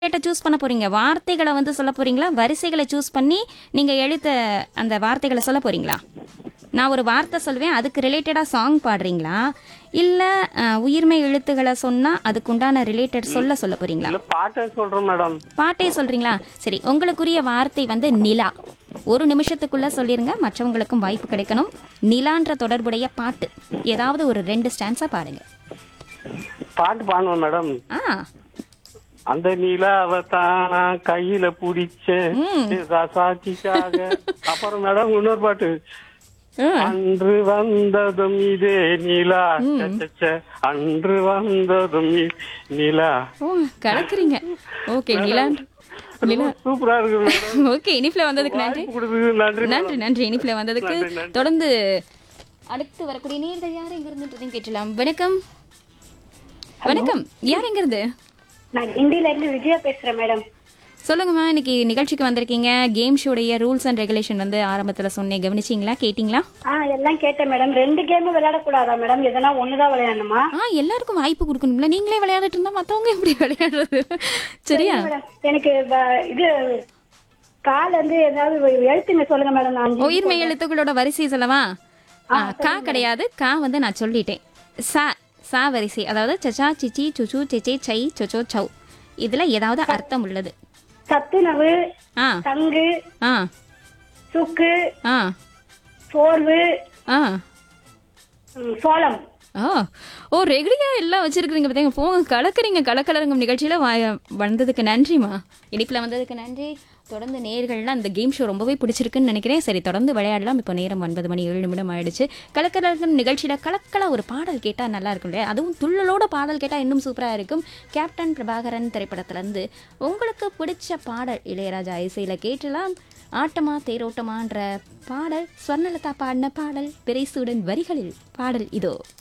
ரிலேட்டை choose பண்ண போறீங்க வார்த்தைகளை வந்து சொல்ல போறீங்களா வரிசைகளை சூஸ் பண்ணி நீங்க எழுத்த அந்த வார்த்தைகளை சொல்ல போறீங்களா நான் ஒரு வார்த்தை சொல்வேன் அதுக்கு ரிலேட்டடா சாங் பாடுறீங்களா இல்ல அஹ், உயிர்மை எழுத்துக்களை சொன்னா அதுக்கு உண்டான ரிலேட்டட் சொல்ல சொல்ல போறீங்களா இல்ல பாட்டை சொல்றேன் மேடம் பாட்டே சொல்றீங்களா சரி உங்களுக்குரிய வார்த்தை வந்து நிலா ஒரு நிமிஷத்துக்குள்ள சொல்லிருங்க மற்றவங்களுக்கும் வாய்ப்பு கிடைக்கணும் நிலான்ற தொடர்புடைய பாட்டு ஏதாவது ஒரு ரெண்டு ஸ்டான்ஸா பாடுங்க பாட்டு பாடுவேன் மேடம் ஆ அந்த நிலாவை தானா கையில புடிச்சேன் ரசாட்சிக்காக அப்புறம் மேடம் இன்னொரு பாட்டு ம். அன்று வந்ததும் இதே நிலா சச்சச்ச. அன்று வந்ததும் இ- நிலா ஓ கலக்குறீங்க ஓகே நிலா நிலா சூப்பரா இருக்கு மேடம் ஓகே இனிப்புல வந்ததுக்கு நன்றி வாய்ப்பு கொடுத்ததுக்கு நன்றி நன்றி நன்றி இனிப்புல வந்ததுக்கு நன்றி, நன்றி. தொடர்ந்து அடுத்து வரக்கூடிய நேர்கள் யார் எங்க இருந்து கேட்டலாம் வணக்கம் வணக்கம் யார் எங்க இருந்து நான் இந்தியில இருந்து விஜயா பேசுறேன் மேடம் சொல்லுங்கம்மா இன்னைக்கு நிகழ்ச்சிக்கு வந்திருக்கீங்க கேம் ஷோடைய ரூல்ஸ் அண்ட் ரெகுலேஷன் வந்து ஆரம்பத்துல சொன்னேன் கவனிச்சிங்களா கேட்டிங்களா ஆ எல்லாம் கேட்டேன் மேடம் ரெண்டு கேமும் விளையாடக்கூடாதா மேடம் எதனா ஒண்ணுதான் விளையாடணுமா ஆ எல்லாருக்கும் வாய்ப்பு கொடுக்கணும்ல நீங்களே விளையாடிட்டு இருந்தா மத்தவங்க எப்படி விளையாடுறது சரியா மேடம் எனக்கு வ- இது கால் வந்து ஏதாவது எழுத்துங்க சொல்லுங்க மேடம் நான் அஞ்சு உயிர்மை எழுத்துக்களோட வரிசை சொல்லவா ஆ, கா கிடையாது கா வந்து நான் சொல்லிட்டேன் சா சா வரிசை அதாவது சச்சா சிச்சி சுச்சு செச்சே சை சொச்சோ சௌ இதுல ஏதாவது அர்த்தம் உள்ளது சத்துணவு ஆ தங்கு ஆ சுக்கு ஆ சோர்வு ஆ ம், சோளம் ஓ ஓ ரெகுலியாக எல்லாம் வச்சிருக்கிறீங்க பார்த்தீங்க போங்க கலக்குறீங்க கலக்கலரங்கம் நிகழ்ச்சியில் வந்ததுக்கு நன்றிம்மா இனிப்பில் வந்ததுக்கு நன்றி தொடர்ந்து நேர்கள்லாம் அந்த கேம் ஷோ ரொம்பவே பிடிச்சிருக்குன்னு நினைக்கிறேன் சரி தொடர்ந்து விளையாடலாம் இப்போ நேரம் ஒன்பது மணி ஏழு நிமிடம் ஆயிடுச்சு கலக்கலரங்கம் நிகழ்ச்சியில் கலக்கலா ஒரு பாடல் கேட்டால் நல்லா இருக்கும் இல்லையா அதுவும் துள்ளலோட பாடல் கேட்டால் இன்னும் சூப்பராக இருக்கும் கேப்டன் பிரபாகரன் திரைப்படத்துலேருந்து உங்களுக்கு பிடிச்ச பாடல் இளையராஜா இசையில் கேட்டலாம் ஆட்டமா தேரோட்டமான்ற பாடல் ஸ்வர்ணலதா பாடின பாடல் பிரைசூடன் வரிகளில் பாடல் இதோ